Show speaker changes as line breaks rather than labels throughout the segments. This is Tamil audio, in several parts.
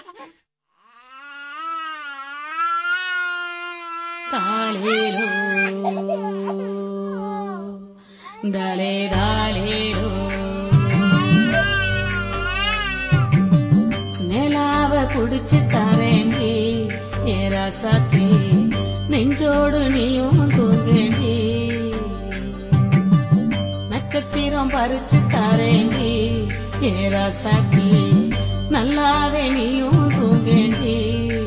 தாலேலோ தாலே தாலேலோ நிலாவ புடிச்சு தரேண்டி ஏ ராசாத்தி நெஞ்சோடு நீயும் தூங்கேண்டி நட்சத்திரம் பறிச்சு தரேண்டி ஏ ராசாத்தி நல்லாவே நீயும் தூங்கேண்டி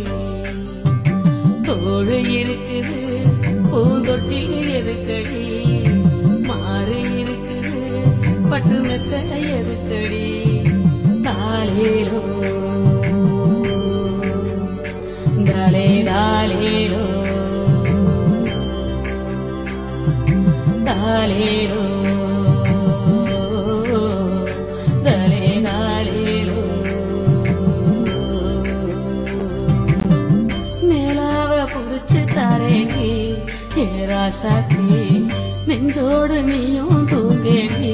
தோழு இருக்குது பூந்தொட்டில் எதுக்கடி மாறு இருக்குது பட்டு மெத்த எதுக்கடி தாலேலோ தாலே தாலேலோ தாலேலோ தாலே தாலேலோ நிலாவ புடிச்சு தரேண்டி ஏ ராசாத்தி நெஞ்சோடு நீயும் தூங்கேண்டி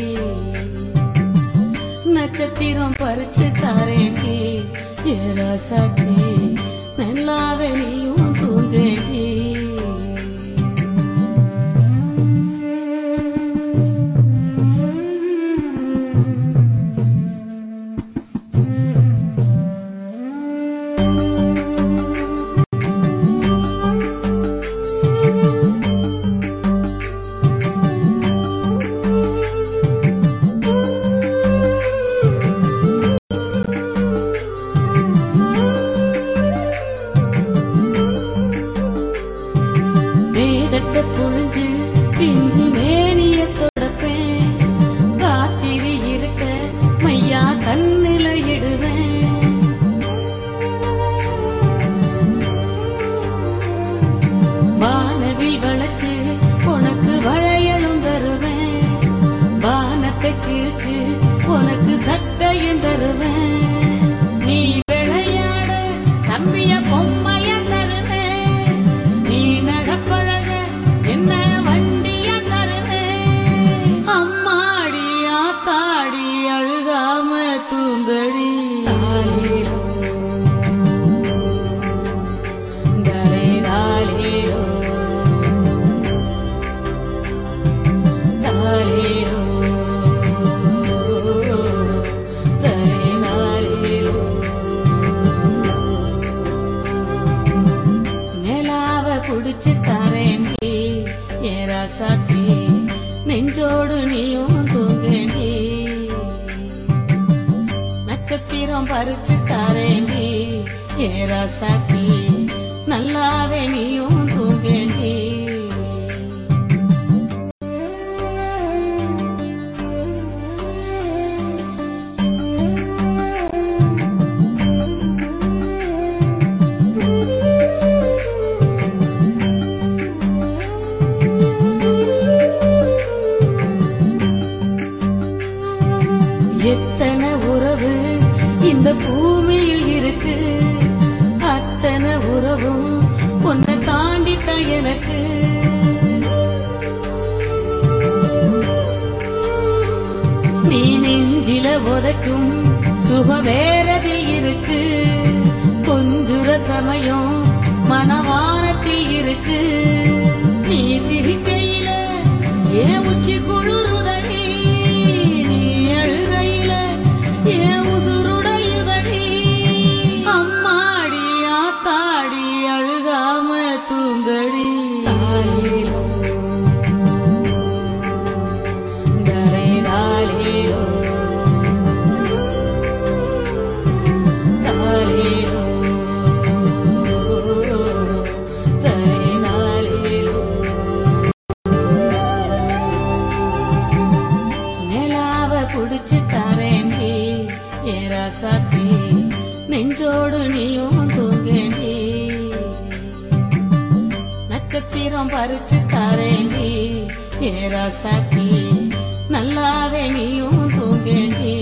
நட்சத்திரம் பறிச்சு தரேண்டி ஏ ராசாத்தி நல்லாவே நீயும் தூங்கேண்டி வேதத்தை புழிஞ்சு பிஞ்சு மேனிய தொடப்பேன் காத்திரி இருக்க மையா கண்ணில இடுவேன் வானவில் வளைச்சு உனக்கு வளையலும் தருவேன் வானத்தை கிழிச்சு உனக்கு சட்டையும் தருவேன் நீ விளையாட தம்பிய பொம்மைய தருவேன் நீ நடப்பழக என்ன வண்டிய தருவேன் அம்மாடி ஆத்தாடி அழுகாம தூங்கடி தாலேலோ தாலே தாலேலோ தாலேலோ தாலே தாலேலோ நிலாவ புடிச்சு தரேண்டி ஏ ராசாத்தி நெஞ்சோடு நீயும் தூங்கேண்டி நட்சத்திரம் பறிச்சு தரேண்டி ஏ ராசாத்தி நல்லாவே நீயும் தூங்கேண்டி எத்தனை உறவு இந்த பூமியில் இருக்கு அத்தனை உறவும் உன்னை தாண்டித்தான் எனக்கு நீ நெஞ்சில உதைக்கும் சுக வேறதில் இருக்கு கொஞ்சுற சமயம் மனவானத்தில் இருக்கு நீ சிரிக்கையில ஏன் உச்சி குளிருதடி நீ அழுகையில ஏன் உசுருடையுதடி அம்மாடி ஆத்தாடி அழுகாம தூங்கடி தாலேலோ தாலே தாலேலோ தாலேலோ தாலே தாலேலோ நிலாவ புடிச்சு தரேண்டி ஏ ராசாத்தி நெஞ்சோடு நீயும் தூங்கேண்டி நட்சத்திரம் பறிச்சு தரேண்டி ஏ ராசாத்தி நல்லாவே நீயும் தூங்கேண்டி